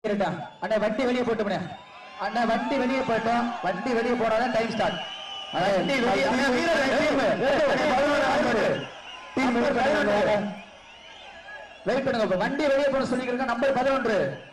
இருடா. அண்ணா வண்டி வெளியே போட்டு அண்ணா வண்டி வெளியே போட்டோம் வண்டி வெளியே போனாதான் டைம் ஸ்டார்ட் வண்டி வெளியே அண்ணா, வீரர் team. Team வெயிட் பண்ணுங்க இப்ப வண்டி வெளியே போட சொல்லிக்கிறேன் நம்பர் பதினொன்று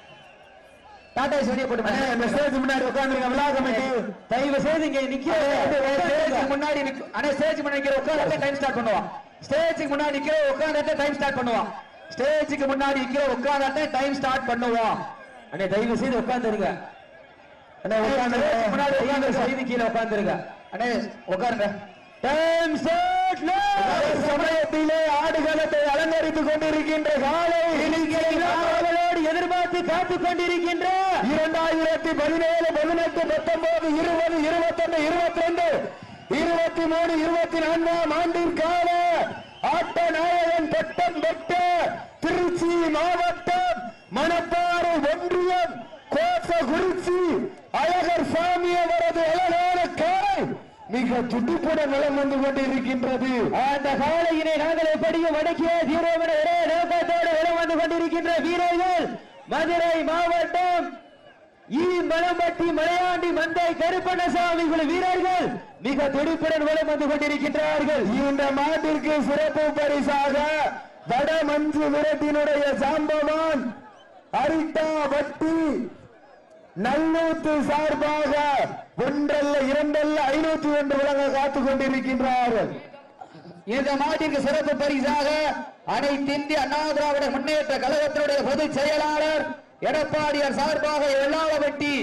டாடா ஏசி வெளியே போட்டு மெசேஜ் முன்னாடி உட்காந்துருங்க விழா கமிட்டி தயவு செய்து இங்க நிக்கிற ஸ்டேஜ் முன்னாடி நிக்க- அண்ணா ஸ்டேஜ் முன்னாடி நிக்கிற உட்கார்ந்து டைம் ஸ்டார்ட் பண்ணுவான் ஸ்டேஜுக்கு முன்னாடி நிக்கிற உட்கார்ந்து டைம் ஸ்டார்ட் பண்ணுவான் ஸ்டேஜுக்கு முன்னாடி நிக்கிற உட்கார்ந்து டைம் ஸ்டார்ட் பண்ணுவான் அண்ணே தயவு செய்து உட்கார்ந்துருங்க அண்ணே உட்கார்ந்து முன்னாடி உட்கார்ந்து செய்து கீழே உட்கார்ந்துருங்க அண்ணே உட்காருங்க டைம் ஸ்டார்ட் சமயத்திலே ஆடுகளத்தை அலங்கரித்துக் கொண்டிருக்கின்ற காலை அவர்களோடு எதிர்பார்த்து காத்துக் கொண்டிருக்கின்ற இரண்டாயிரத்தி பதினேழு பதினெட்டு பத்தொன்பது இருபது இருபத்தொன்னு இருபத்தி ரெண்டு இருபத்தி மூணு இருபத்தி நான்காம் ஆண்டிற்கான ஆட்ட நாயகன் பட்டம் பெற்ற திருச்சி மாவட்டம் மணப்பாறை ஒன்றியம் கோசகுறிச்சி அழகர் சாமி அவரது அழகான காலை மிக துடிப்புடன் வளம் வந்து கொண்டிருக்கின்றது அந்த காலையினை நாங்கள் எப்படியும் வடக்கிய தீரோம் என ஒரே நோக்கத்தோடு வலம் வந்து கொண்டிருக்கின்ற வீரர்கள் மதுரை மாவட்டம் ஈ மலம்பட்டி மலையாண்டி மந்தை கருப்பண்ணசாமி குழு வீரர்கள் மிக துடிப்புடன் வலம் வந்து கொண்டிருக்கின்றார்கள் இந்த மாட்டிற்கு சிறப்பு பரிசாக வட மஞ்சு விரட்டினுடைய சாம்பவான் அரிட்டா வட்டி நல்லூத்து சார்பாக ஒன்றல்ல இரண்டல்ல ஐநூத்தி ஒன்று வழங்க காத்துக் கொண்டிருக்கின்றார்கள் இந்த மாட்டிற்கு சிறப்பு பரிசாக அனைத்து இந்திய அண்ணா திராவிட முன்னேற்ற கழகத்தினுடைய பொதுச் செயலாளர் எடப்பாடியார் சார்பாக வெள்ளாளவட்டி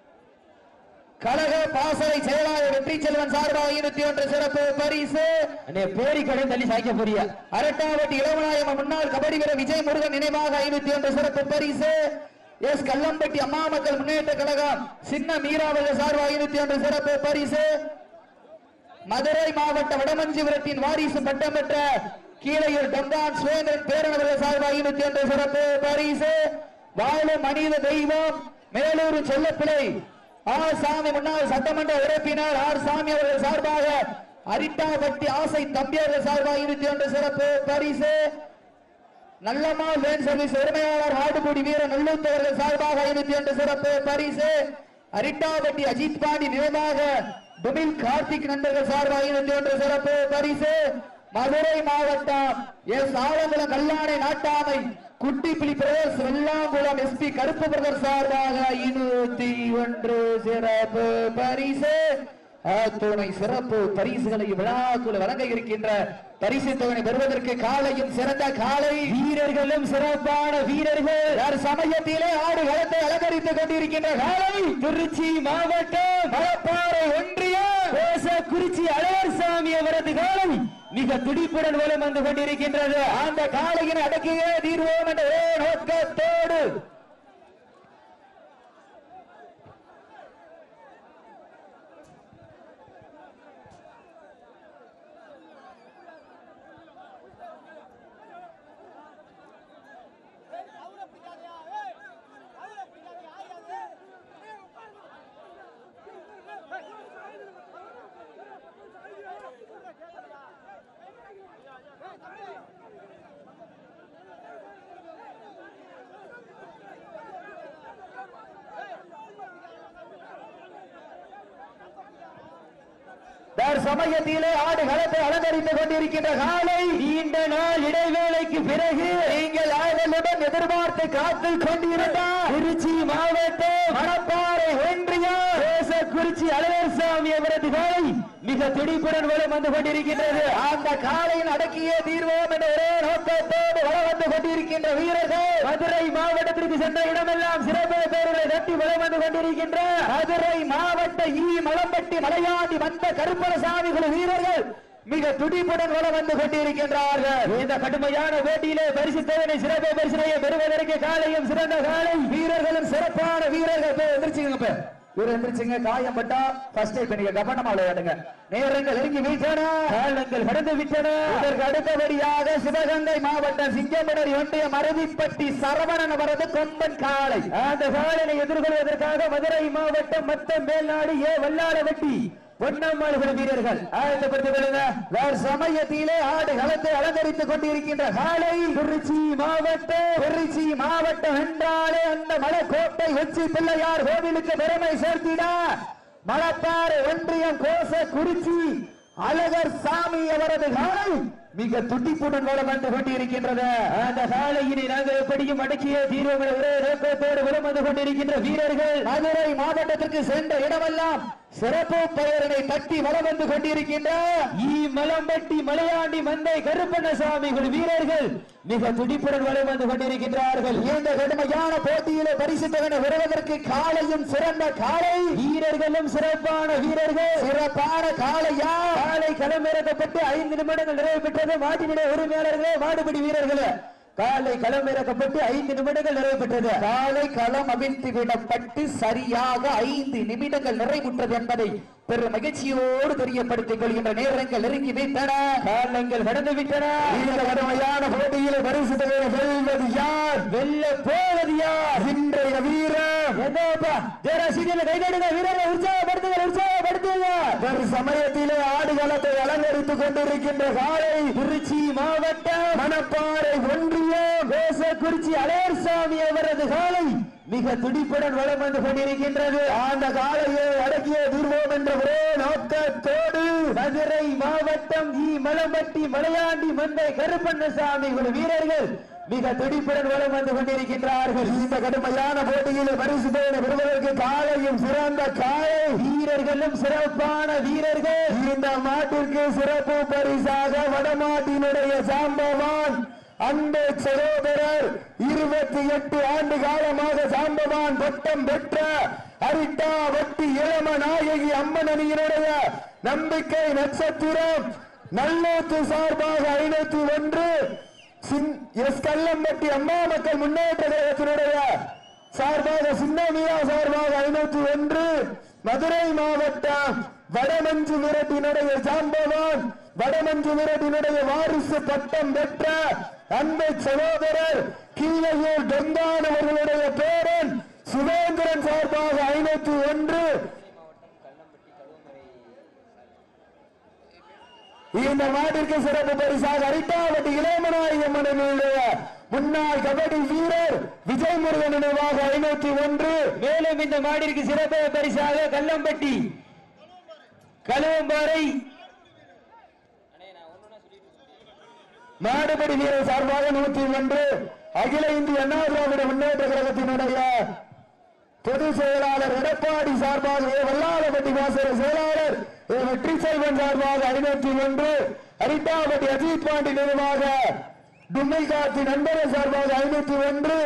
கழக பாசறை செயலாளர் வெற்றி செல்வன் சார்பாக இருபத்தி ஒன்று சிறப்பு பரிசு பேரி கடை தள்ளி சாய்க்க போறிய அரட்டாவட்டி இளவநாயகம் முன்னாள் கபடி வீரர் விஜய் முருகன் நினைவாக ஐநூத்தி ஒன்று சிறப்பு பரிசு எஸ் கல்லம்பட்டி அம்மா மக்கள் முன்னேற்ற கழகம் சின்ன மீராவர்கள் சார்பாக ஐநூத்தி ஒன்று சிறப்பு பரிசு மதுரை மாவட்ட வடமஞ்சிபுரத்தின் வாரிசு பட்டம் பெற்ற கீழையூர் டம்பான் சுவேந்திரன் பேரனவர்கள் சார்பாக ஐநூத்தி ஒன்று சிறப்பு பரிசு வாழும் மனித தெய்வம் மேலூர் செல்லப்பிள்ளை ஆர் சாமி முன்னாள் சட்டமன்ற உறுப்பினர் ஆர் சாமி அவர்கள் சார்பாக அரிட்டாபட்டி ஆசை தம்பி அவர்கள் சார்பாக இருபத்தி ஒன்று சிறப்பு பரிசு நல்லம்மா வேன் சர்வீஸ் உரிமையாளர் ஆடுபுடி வீரர் நல்லூத்து அவர்கள் சார்பாக இருபத்தி ஒன்று சிறப்பு பரிசு அரிட்டாபட்டி அஜித் பாண்டி நினைவாக துமில் கார்த்திக் நண்பர்கள் சார்பாக இருபத்தி ஒன்று சிறப்பு பரிசு மதுரை மாவட்டம் எஸ் ஆலங்குளம் கல்லாணை நாட்டாமை குட்டிப்புலி பிரதேஷ் வெள்ளாங்குளம் எஸ்பி கருப்பு பிரதர் சார்பாக இருபத்தி ஒன்று சிறப்பு பரிசு துணை சிறப்பு பரிசுகளை விழாக்குள் வழங்க இருக்கின்ற பரிசு தொகை பெறுவதற்கு காலையும் சிறந்த காலை வீரர்களும் சிறப்பான வீரர்கள் யார் சமயத்திலே ஆடு களத்தை அலங்கரித்துக் கொண்டிருக்கின்ற காலை திருச்சி மாவட்டம் மலப்பாறை ஒன்றியம் குறிச்சி அழகர் சாமி அவரது காலை மிக துடிப்புடன் வலம் வந்து கொண்டிருக்கின்றது அந்த காலையின் அடக்கியே தீர்வோம் என்ற ஒரே நோக்கத்தோடு சமயத்திலே ஆடு களத்தை அலங்கரித்துக் கொண்டிருக்கின்ற காலை நீண்ட நாள் இடைவேளைக்கு பிறகு நீங்கள் ஆவலுடன் எதிர்பார்த்து காத்து கொண்டிருந்தார் திருச்சி மாவட்டம் மணப்பாறை ஒன்றியம் குறிச்சி அழகர் சாமி அவரது காலை மிக துடிப்புடன் வலம் வந்து கொண்டிருக்கின்றது அந்த காலையில் அடக்கிய தீர்வோம் என்ற ஒரே நோக்கத்தோடு வலம் வந்து கொண்டிருக்கின்ற வீரர்கள் மதுரை மாவட்டத்திற்கு சென்ற இடமெல்லாம் சிறப்பு பேர்களை தட்டி வலம் வந்து கொண்டிருக்கின்ற மதுரை மாவட்ட ஈ மலம்பட்டி மலையாண்டி வந்த கருப்பணசாமி குழு வீரர்கள் மிக துடிப்புடன் வலம் வந்து கொண்டிருக்கின்றார்கள் இந்த கடுமையான போட்டியிலே பரிசுத்தவனை சிறப்பு பரிசனையை பெறுவதற்கு காலையும் சிறந்த காலை வீரர்களும் சிறப்பான வீரர்கள் போய் எந்திரிச்சுங்க இப்ப இவர் எந்திரிச்சுங்க காயம் பட்டா ஃபர்ஸ்ட் இப்ப நீங்க கவனமா விளையாடுங்க நேரங்கள் நெருங்கி விட்டன காலங்கள் கடந்து விட்டன இதற்கு அடுத்தபடியாக சிவகங்கை மாவட்டம் சிங்கம்பனரி ஒன்றிய மருதிப்பட்டி சரவணன் அவரது கொம்பன் காளை அந்த காலனை எதிர்கொள்வதற்காக மதுரை மாவட்டம் மத்த மேல்நாடு ஏ வல்லாளவட்டி பொன்னம்மாள் வீரர்கள் ஆயத்தப்படுத்திக் கொள்ளுங்க வேறு சமயத்திலே ஆடு களத்தை அலங்கரித்துக் கொண்டிருக்கின்ற காலை திருச்சி மாவட்டம் திருச்சி மாவட்டம் என்றாலே அந்த மலைக்கோட்டை உச்சி பிள்ளையார் கோவிலுக்கு பெருமை சேர்த்திட மலப்பாறை ஒன்றியம் கோச குறிச்சி அழகர் சாமி அவரது காலை மிக துடிப்புடன் வளம் வந்து கொண்டிருக்கின்றது அந்த காலையினை நாங்கள் எப்படியும் அடக்கிய தீர்வோம் என ஒரே நோக்கத்தோடு வளம் வந்து கொண்டிருக்கின்ற வீரர்கள் மதுரை மாவட்டத்திற்கு சென்ற இடமெல்லாம் சிறப்பு பெயரினை தட்டி வளம் வந்து கொண்டிருக்கின்ற ஈ மலம்பட்டி மலையாண்டி மந்தை கருப்பண்ணசாமி குழு வீரர்கள் மிக துடிப்புடன் வளம் வந்து கொண்டிருக்கின்றார்கள் இந்த கடுமையான போட்டியிலே பரிசு தொகை வருவதற்கு காலையும் சிறந்த காலை வீரர்களும் சிறப்பான வீரர்கள் சிறப்பான காலையா காலை களமிறக்கப்பட்டு ஐந்து நிமிடங்கள் நிறைவு பெற்றது மாட்டினுடைய உரிமையாளர்களே மாடுபிடி வீரர்களே காலை களமிறக்கப்பட்டு ஐந்து நிமிடங்கள் நிறைவு பெற்றது காலை களம் அவிழ்த்து விடப்பட்டு சரியாக ஐந்து நிமிடங்கள் நிறைவுற்றது என்பதை பெரும் மகிழ்ச்சியோடு தெரியப்படுத்திக் கொள்கின்ற நேரங்கள் நெருங்கி விட்டன காலங்கள் கடந்து விட்டன இந்த கடுமையான போட்டியில் பரிசு தொகையை வெல்வது யார் வெல்ல போவது யார் இன்றைய வீரர் என்னப்பா ஜெயராசிரியர் கைதடுங்க வீரரை உற்சாகப்படுத்துங்க உற்சாகப்படுத்துங்க ஒரு சமயத்திலே ஆடுகளத்தை அலங்கரித்துக் கொண்டிருக்கின்ற காலை திருச்சி மாவட்டம் மணப்பாறை ஒன்றியம் தேசக்குறிச்சி அலேர்சாமி அவரது காலை மிக துடிப்புடன் வளம் வந்து கொண்டிருக்கின்றது அந்த காலையை அடக்கிய தீர்வோம் என்ற ஒரே நோக்கத்தோடு மதுரை மாவட்டம் ஈ மலம்பட்டி மலையாண்டி மந்தை கருப்பண்ணசாமி குழு வீரர்கள் மிக துடிப்புடன் வளம் வந்து கொண்டிருக்கின்றார்கள் இந்த கடுமையான போட்டியில் பரிசு பெற பெறுவதற்கு காலையும் சிறந்த காலை வீரர்களும் சிறப்பான வீரர்கள் இந்த மாட்டிற்கு சிறப்பு பரிசாக வடமாட்டினுடைய சாம்பவான் அந்த சகோதரர் இருபத்தி எட்டு ஆண்டு காலமாக சாம்பவான் பட்டம் பெற்ற அரிட்டா வட்டி இளம நாயகி அம்மன் அணியினுடைய நம்பிக்கை நட்சத்திரம் நல்லூத்து சார்பாக ஐநூத்தி ஒன்று சின்- எஸ் கல்லம்பட்டி அம்மா மக்கள் முன்னேற்ற கழகத்தினுடைய சார்பாக சின்னமியா சார்பாக ஐநூத்தி ஒன்று மதுரை மாவட்டம் வடமஞ்சு விரட்டினுடைய சாம்பவான் வடமஞ்சு விரட்டினுடைய வாரிசு பட்டம் பெற்ற அன்பை சகோதரர் கீழையூர் டொங்கான் அவர்களுடைய பேரன் சுவேந்திரன் சார்பாக ஐநூத்தி ஒன்று இந்த மாட்டிற்கு சிறப்பு பரிசாக அரிட்டாவட்டி இளையமனாய் அம்மனுடைய முன்னாள் கபடி வீரர் விஜய் முருகன் நினைவாக ஐநூத்தி ஒன்று மேலும் இந்த மாட்டிற்கு சிறப்பு பரிசாக கல்லம்பட்டி கலுவம்பாறை மாடுபடி வீரர் சார்பாக நூத்தி ஒன்று அகில இந்திய அண்ணா திராவிட முன்னேற்ற கழகத்தினுடைய பொதுச் செயலாளர் எடப்பாடி சார்பாக ஏ. வல்லாளப்பட்டி வாசக செயலாளர் ஏ. வெற்றி செல்வன் சார்பாக ஐநூத்தி ஒன்று அரிட்டாபட்டி அஜித் பாண்டி நினைவாக டும்மைகாத்தி நண்பர்கள் சார்பாக ஐநூத்தி ஒன்று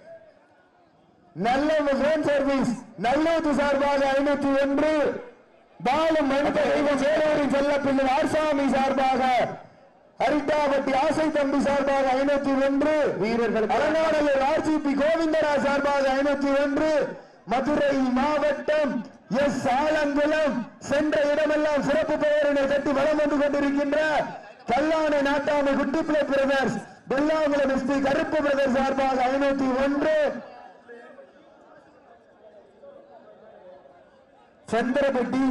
நல்ல ஹோம் சர்வீஸ் நல்லூத்து சார்பாக ஐநூத்தி ஒன்று பாலம் மனித தெய்வம் வேலூரின் செல்லப்பிள்ளை ஆர்சாமி சார்பாக அரிட்டாபட்டி ஆசை தம்பி சார்பாக ஐநூத்தி ஒன்று வீரர்கள் அலங்காநல்லூர் ஆர்ஜிபி கோவிந்தரா சார்பாக ஐநூத்தி ஒன்று மதுரை மாவட்டம் எஸ் ஆலங்குளம் சென்ற இடமெல்லாம் சிறப்பு பெயரினை கட்டி வளம் வந்து கொண்டிருக்கின்ற கல்லானை நாட்டாமை Kuttipillai brothers Vellangulam SP Karuppu brothers சார்பாக ஐநூத்தி ஒன்று சந்திரபட்டி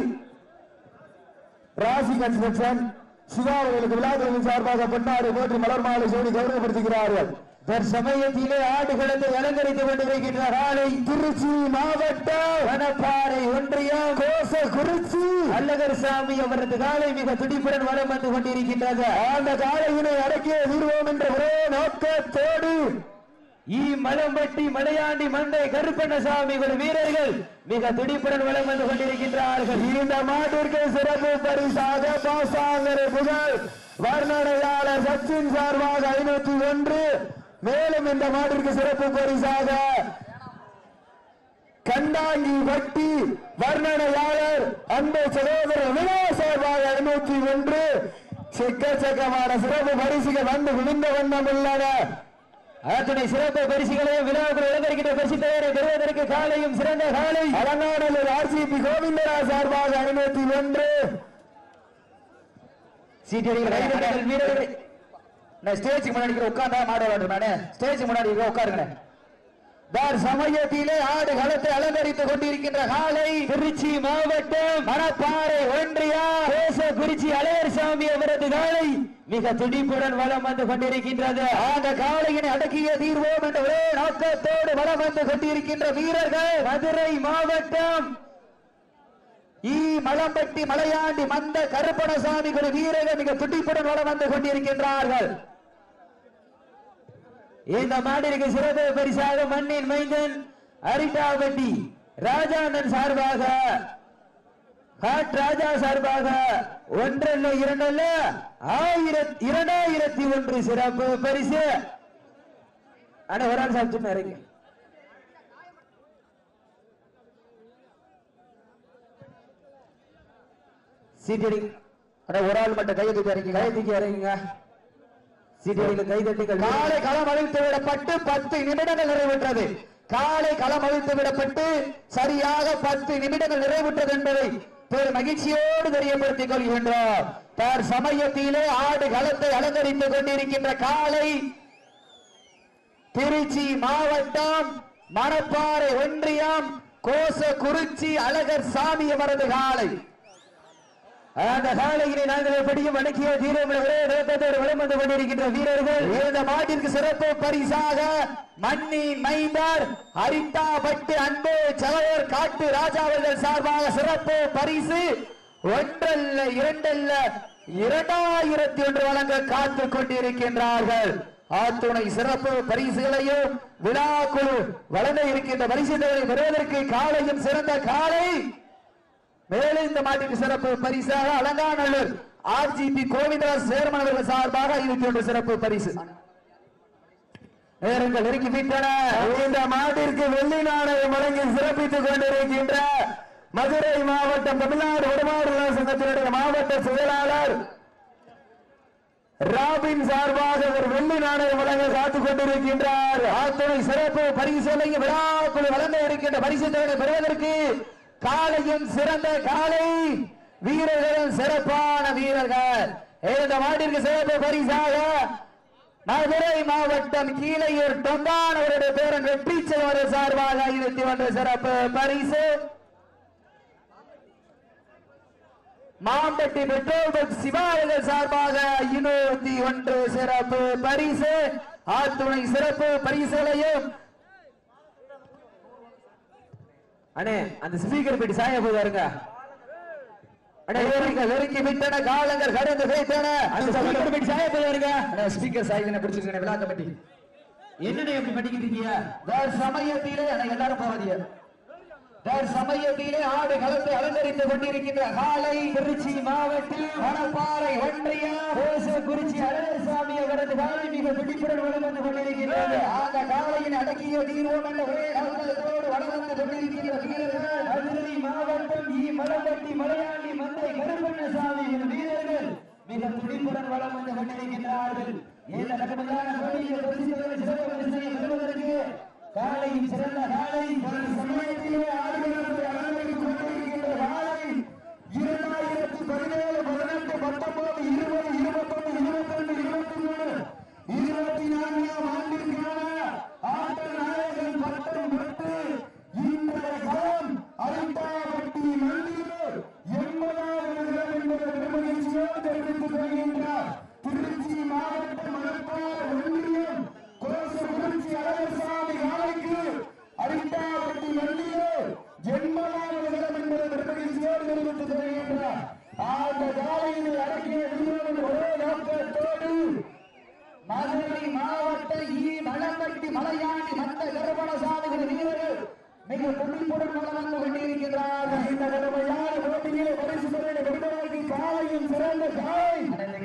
ராசி கன்ஸ்ட்ரக்ஷன் சிவா அவர்களுக்கு விழாக்களின் சார்பாக பொன்னாடு போன்று மலர் மாலை சோடி கௌரவப்படுத்துகிறார்கள் தற்சமயத்திலே ஆடுகளத்தை அலங்கரித்துக் கொண்டிருக்கின்ற காலை திருச்சி மாவட்டம் வனப்பாறை ஒன்றியம் கோச குறிச்சி அல்லகர் சாமி அவரது காலை மிக துடிப்புடன் வலம் வந்து கொண்டிருக்கின்றது அந்த காலையினை அடக்கிய தீர்வோம் என்ற ஒரே நோக்கத்தோடு ஈ மலம்பட்டி மலையாண்டி மந்தை கருப்பண்ணசாமி ஒரு வீரர்கள் மிக துடிப்புடன் வளம் வந்து கொண்டிருக்கின்றார்கள் இந்த மாட்டிற்கு சிறப்பு பரிசாக பாசாங்கரை புகழ் வர்ணனையாளர் சச்சின் சார்பாக ஐநூத்தி ஒன்று மேலும் இந்த மாட்டிற்கு சிறப்பு பரிசாக கண்டாங்கி வட்டி வர்ணனையாளர் அன்பு சகோதரர் வினோத் சார்பாக ஐநூத்தி ஒன்று சிக்கச்சக்கமான சிறப்பு பரிசுகள் வந்து விழுந்த வண்ணம் உள்ளன அத்துணை சிறப்பு பரிசுகளையும் விழாவுக்கு இழந்திருக்கின்ற பரிசு தயாரை பெறுவதற்கு காலையும் சிறந்த காலை அலங்காநல்லூர் ஆர்சிபி கோவிந்தரா சார்பாக ஐநூத்தி ஒன்று சீட்டடிகள் வீரர்கள் நான் ஸ்டேஜுக்கு முன்னாடி உட்கார்ந்தா மாட விளையாடுறேன் நானு ஸ்டேஜுக்கு முன்னாடி இருக்க உட்காருங்க தார் சமயத்திலே ஆடு களத்தை அலங்கரித்துக் கொண்டிருக்கின்ற காலை திருச்சி மாவட்டம் மணப்பாறை ஒன்றியா தேச குறிச்சி அழகர் சாமி அவரது காலை மிக துடிப்புடன் வலம் வந்து கொண்டிருக்கின்றது அந்த காளையினை அடக்கிய தீர்வோம் என்ற ஒரே நோக்கத்தோடு வலம் வந்து கொண்டிருக்கின்ற வீரர்கள் மதுரை மாவட்டம் ஈ மலம்பட்டி மலையாண்டி மந்த கருப்பணசாமி குரு வீரர்கள் மிக துடிப்புடன் வலம் வந்து கொண்டிருக்கின்றார்கள் இந்த மாடிற்கு சிறப்பு பரிசாக மண்ணின் மைந்தன் அரிட்டாவட்டி ராஜானன் சார்பாக ஹாட் ராஜா சார்பாக ஒன்றல்ல இரண்டல்ல ஆயிரத்தி இரண்டாயிரத்தி ஒன்று சிறப்பு பரிசு ஆனா ஒரு ஆள் சாப்பிட்டு இறங்க சீட்டடி அட ஒரு ஆள் மட்டும் கையை தூக்கி இறங்கி கையை தூக்கி இறங்குங்க சீட்டடியில் கை தட்டுங்கள் காலை களம் அழித்து விடப்பட்டு பத்து நிமிடங்கள் நிறைவுற்றது காலை களம் அழித்து விடப்பட்டு சரியாக பத்து நிமிடங்கள் நிறைவுற்றது என்பதை பெரும் மகிழ்ச்சியோடு தெரியப்படுத்திக் கொள்கின்றோம் தார் சமயத்திலே ஆடு களத்தை அலங்கரித்துக் கொண்டிருக்கின்ற காலை திருச்சி மாவட்டம் மணப்பாறை ஒன்றியம் கோச குறிச்சி அழகர் சாமி அவரது காலை அந்த காலையினை நாங்கள் எப்படியும் வணக்கிய தீரம் ஒரே நோக்கத்தோடு வலம் வந்து கொண்டிருக்கின்ற வீரர்கள் இந்த மாட்டிற்கு சிறப்பு பரிசாக மண்ணி மைந்தார் ஹரித்தா பட்டு அன்பு சகோதர் காட்டு ராஜா அவர்கள் சார்பாக சிறப்பு பரிசு ஒன்றல்ல இரண்டல்ல இரண்டாயிரத்தி ஒன்று வழங்க காத்துக் கொண்டிருக்கின்றார்கள் ஆத்துணை சிறப்பு பரிசுகளையும் விழாக்குழு வழங்க இருக்கின்ற பரிசுகளை பெறுவதற்கு காலையும் சிறந்த காலை மேலும் இந்த மாட்டிற்கு சிறப்பு பரிசாக அலங்காநல்லூர் ஆர்ஜிபி கோவிந்தராஜ் சேர்மன் அவர்கள் சார்பாக இருபத்தி ஒன்று சிறப்பு பரிசு நேரங்கள் நெருங்கி விட்டன இந்த மாட்டிற்கு வெள்ளி நாணயம் வழங்கி சிறப்பித்துக் கொண்டிருக்கின்ற மதுரை மாவட்டம் தமிழ்நாடு உடமாடுதல் சங்கத்தினுடைய மாவட்ட செயலாளர் ராபின் சார்பாக ஒரு வெள்ளி நாணயம் வழங்க காத்துக் கொண்டிருக்கின்றார் ஆத்துணை சிறப்பு பரிசுகளையும் விழாக்குழு வழங்க இருக்கின்ற பரிசு தொகையை பெறுவதற்கு காலையும் சிறந்த காலை வீரர்களும் சிறப்பான வீரர்கள் இந்த மாட்டிற்கு சிறப்பு பரிசாக மதுரை மாவட்டம் கீழையூர் தொண்டான் அவருடைய பேரன் வெற்றி செல்வர் சார்பாக இருபத்தி ஒன்று சிறப்பு பரிசு மாம்பட்டி பெட்ரோல் பங்க் சிவாலயங்கள் சார்பாக இருநூத்தி ஒன்று சிறப்பு பரிசு ஆத்துணை சிறப்பு பரிசுகளையும் அண்ணே அந்த ஸ்பீக்கர் போயிட்டு சாய போதாருங்க அண்ணே நெருங்கி நெருங்கி விட்டன காலங்கள் கடந்து வைத்தன அந்த ஸ்பீக்கர் போயிட்டு சாய போதாருங்க அண்ணே ஸ்பீக்கர் சாய்தன பிடிச்சிருக்கேன் விழா கமிட்டி என்னண்ணே எப்படி பண்ணிக்கிட்டு இருக்கீங்க வேற சமயத்திலே அண்ணே எல்லாரும் போகாதீங்க வேறு சமயத்திலே ஆடு களத்தை அலங்கரித்துக் கொண்டிருக்கின்ற காலை திருச்சி மாவட்டம் மணப்பாறை ஒன்றிய குறிச்சி அழகர்சாமி அவரது காலை மிக பிடிப்புடன் வளம் வந்து கொண்டிருக்கிறது அந்த காலையின் அடக்கிய தீர்வோம் என்ற ஒரே நோக்கத்தோடு வளம் வந்து கொண்டிருக்கின்ற வீரர்கள் மதுரை மாவட்டம் இ மலம்பட்டி மலையாண்டி மந்தை கருப்பண்ணசாமி என்ற வீரர்கள் மிக துடிப்புடன் வளம் வந்து கொண்டிருக்கின்றார்கள் இந்த கடுமையான போட்டியில் பரிசுகளை சிறப்பு பரிசனை பெறுவதற்கு காலையின் சிறந்த காலை ஒரு சமயத்திலே ஆடுகளத்தை அலங்கரித்துக் கொண்டிருக்கின்ற காலை இரண்டாயிரத்தி பதினேழு பதினெட்டு பத்தொன்பது இருபது இருபத்தொன்று இருபத்தி ரெண்டு இருபத்தி மூணு இருபத்தி நான்காம் ஆண்டிற்கான ஆட்ட நாயகன் பட்டம் பெற்று இன்றைய களம் அரிட்டாவட்டி மண்டியூர் எண்பதாவது இடம் என்பதை பெருமகிழ்ச்சியோடு தெரிவித்துக் கொள்கின்றார் திருச்சி மாவட்டம் மணப்பாறை ஒன்றியம் கோசகுறிச்சி அழகர்சாமி காலைக்கு அரிட்டாவட்டி மண்டியூர் எண்பதாவது இடம் என்பதை பெருமகிழ்ச்சியோடு தெரிவித்துக் கொள்கின்றார் அந்த காலையினை அடக்கிய வீரர்கள் ஒரே நோக்கத்தோடு மதுரை மாவட்ட ஈ மலம்பட்டி மலையாண்டி மந்த கருப்பணசாமி வீரர்கள் மிக துடிப்புடன் வளம் வந்து கொண்டிருக்கிறார்கள் இந்த கடுமையான போட்டியிலே பரிசு பெற பெறுவதற்கு காலையும் சிறந்த காலை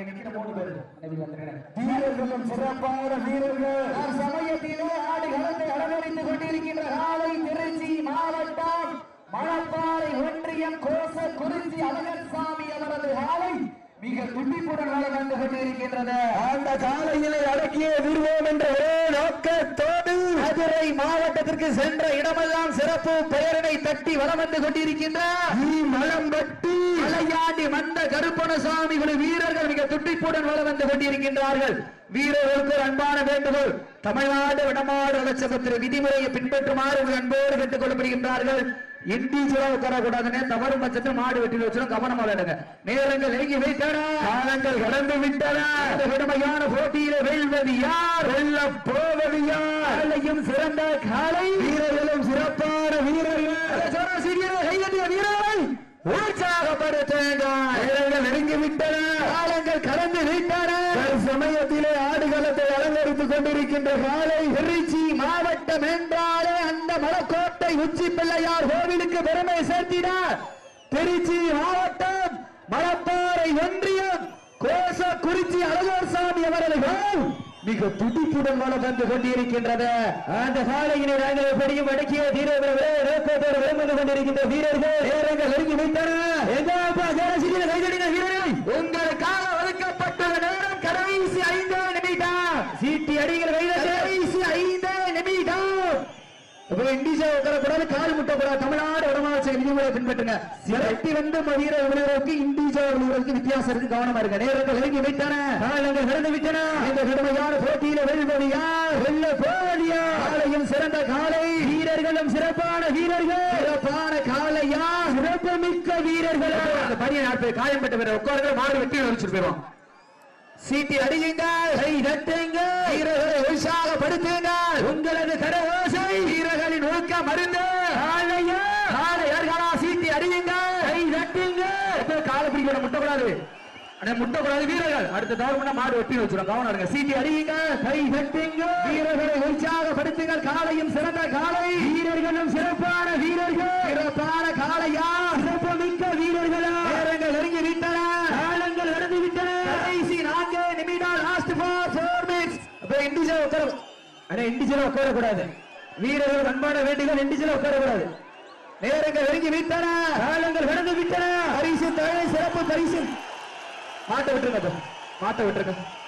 வீரர்களும் சிறப்பான வீரர்கள் சமயத்திலே ஆடு களத்தை அலங்கரித்துக் கொண்டிருக்கின்ற காலை திருச்சி மாவட்டம் மணப்பாறை ஒன்றியம் கோச குறிச்சி அழகர்சாமி அவரது காலை மிக துடிப்புடன் வளம் வந்து கொண்டிருக்கின்றது அந்த காலையிலே அடக்கிய விருவோம் என்ற ஒரே நோக்கத்தோடு மதுரை மாவட்டத்திற்கு சென்ற இடமெல்லாம் சிறப்பு பெயரினை தட்டி வளம் வந்து கொண்டிருக்கின்ற மலம்பட்டி மலையாண்டி மந்த கருப்பணசாமி குழு வீரர்கள் மிக துடிப்புடன் வளம் வந்து கொண்டிருக்கின்றார்கள் வீரர்களுக்கு ஒரு அன்பான வேண்டுகோள் தமிழ்நாடு வடமாடு நலச்சங்கத்தின் விதிமுறையை பின்பற்றுமாறு உங்கள் அன்போடு கேட்டுக் கொள்ளப்படுகின்றார்கள் இண்டிவிஜுவலா உட்காரக்கூடாதுன்னு தவறு பட்சத்தில் மாடு வெட்டி வச்சிடும் கவனமா விளையாடுங்க நேரங்கள் நெருங்கி வைத்தன காலங்கள் கடந்து விட்டன இந்த விடுமையான போட்டியில வெல்வது யார் வெல்ல போவது யார் காலையும் சிறந்த காலை வீரர்களும் சிறப்பான வீரர்கள் சிறிய கையெழுத்திய வீரர்கள் உற்சாகப்படுத்துங்கள் நேரங்கள் நெருங்கி விட்டன காலங்கள் கடந்து விட்டன சமயத்திலே ஆடுகளத்தை அலங்கரித்துக் கொண்டிருக்கின்ற காலை திருச்சி மாவட்டம் என்றாலே அந்த மலக்கோட்டை உச்சி பிள்ளையார் கோவிலுக்கு பெருமை சேர்த்தினார் திருச்சி மாவட்டம் மலப்பாறை ஒன்றியம் கோச குறிச்சி அழகர் சாமி அவரது கோல் மிக துடிப்புடன் வளம் வந்து கொண்டிருக்கின்றது அந்த சாலையினை நாங்கள் எப்படியும் அடக்கிய வீரர்கள் நோக்கத்தோடு வலம் வந்து கொண்டிருக்கின்ற வீரர்கள் நேரங்கள் நெருங்கி வைத்தன எங்கப்பா ஜெயசிறிய கைதடின வீரர்கள் உங்களுக்காக ஒதுக்கப்பட்ட நேரம் கடைசி ஐந்து நிமிடம் சீட்டி அடிகள் வைத்த கடைசி ஐந்து நிமிடம் இப்ப இண்டிஜா உட்காரக்கூடாது கால் முட்டக்கூடாது தமிழ்நாடு வடமாவட்ட விதிமுறை பின்பற்றுங்க சிறப்பி வந்து வீர விழுவதற்கு இண்டிஜா விழுவதற்கு வித்தியாசம் இருக்கு கவனமா இருக்க நேரங்கள் நெருங்கி விட்டன காலங்கள் கடந்து விட்டன இந்த கடுமையான போட்டியில வெல்வது யார் வெல்ல போதியா காலையும் சிறந்த காலை வீரர்களும் சிறப்பான வீரர்கள் சிறப்பான காலையா சிறப்பு மிக்க வீரர்கள் அந்த பணியை நாட்கள் காயம்பட்ட வீரர் உட்காருங்க மாடு வெட்டி வச்சுட்டு போயிடும் சீட்டி அடியுங்கள் கை தட்டுங்கள் வீரர்களை உற்சாகப்படுத்துங்கள் உங்களது கரகோசை வீரர்களின் ஊக்க மருந்து காலையா காலையர்களா சீட்டி அடியுங்கள் கை தட்டுங்கள் காலை பிடிக்க முட்டக்கூடாது அண்ணே முட்டக்கூடாது வீரர்கள் அடுத்த தவறு பண்ணா மாடு வெட்டி வச்சிடும் கவனம் இருங்க சீட்டி அடியுங்க கை தட்டுங்க வீரர்களை உற்சாகப்படுத்துங்கள் காலையும் சிறந்த காலை வீரர்களும் சிறப்பான வீரர்கள் சிறப்பான காலையா சிறப்பு மிக்க வீரர்களா நேரங்கள் நெருங்கி விட்டன காலங்கள் நடந்து விட்டன கடைசி நான்கு நிமிடம் லாஸ்ட் ஃபார் ஃபோர் மினிட்ஸ் அப்ப இண்டிஜுவல் உட்கார அண்ணே இண்டிஜுவல் உட்கார கூடாது வீரர்கள் அன்பான வேண்டிகள் இண்டிஜுவல் உட்கார கூடாது நேரங்கள் நெருங்கி விட்டன காலங்கள் கடந்து விட்டன பரிசு தலை சிறப்பு பரிசு மாட்ட விட்டுருங்க அப்ப. மாட்ட விட்டுருங்க